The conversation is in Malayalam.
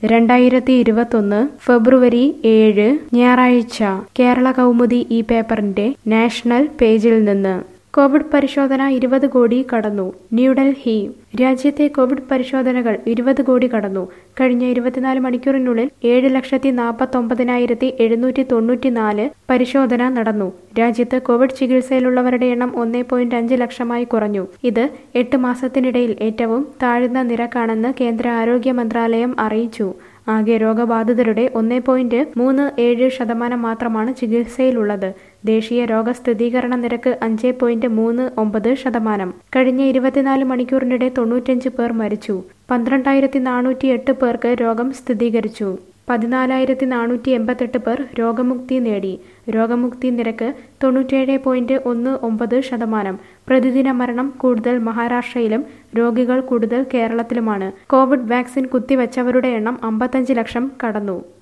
രണ്ടായിരത്തി ഇരുപത്തൊന്ന് ഫെബ്രുവരി ഏഴ് ഞായറാഴ്ച കേരള കൗമുദി ഈ പേപ്പറിന്റെ നാഷണൽ പേജിൽ നിന്ന് കോവിഡ് പരിശോധന ഇരുപത് കോടി കടന്നു ന്യൂഡൽഹി രാജ്യത്തെ കോവിഡ് പരിശോധനകൾ ഇരുപത് കോടി കടന്നു കഴിഞ്ഞ ഇരുപത്തിനാല് മണിക്കൂറിനുള്ളിൽ ഏഴ് ലക്ഷത്തി നാൽപ്പത്തൊമ്പതിനായിരത്തി എഴുന്നൂറ്റി തൊണ്ണൂറ്റിനാല് പരിശോധന നടന്നു രാജ്യത്ത് കോവിഡ് ചികിത്സയിലുള്ളവരുടെ എണ്ണം ഒന്നേ പോയിന്റ് അഞ്ച് ലക്ഷമായി കുറഞ്ഞു ഇത് എട്ട് മാസത്തിനിടയിൽ ഏറ്റവും താഴ്ന്ന നിരക്കാണെന്ന് കേന്ദ്ര ആരോഗ്യ മന്ത്രാലയം അറിയിച്ചു ആകെ രോഗബാധിതരുടെ ഒന്നേ പോയിന്റ് മൂന്ന് ഏഴ് ശതമാനം മാത്രമാണ് ചികിത്സയിലുള്ളത് ദേശീയ രോഗസ്ഥിരീകരണ നിരക്ക് അഞ്ച് പോയിന്റ് മൂന്ന് ഒമ്പത് ശതമാനം കഴിഞ്ഞ ഇരുപത്തിനാല് മണിക്കൂറിനിടെ തൊണ്ണൂറ്റഞ്ച് പേർ മരിച്ചു പന്ത്രണ്ടായിരത്തി നാനൂറ്റി എട്ട് പേർക്ക് രോഗം സ്ഥിരീകരിച്ചു പതിനാലായിരത്തി നാനൂറ്റി എൺപത്തെട്ട് പേർ രോഗമുക്തി നേടി രോഗമുക്തി നിരക്ക് തൊണ്ണൂറ്റേഴ് പോയിന്റ് ഒന്ന് ഒമ്പത് ശതമാനം പ്രതിദിന മരണം കൂടുതൽ മഹാരാഷ്ട്രയിലും രോഗികൾ കൂടുതൽ കേരളത്തിലുമാണ് കോവിഡ് വാക്സിൻ കുത്തിവെച്ചവരുടെ എണ്ണം അമ്പത്തഞ്ച് ലക്ഷം കടന്നു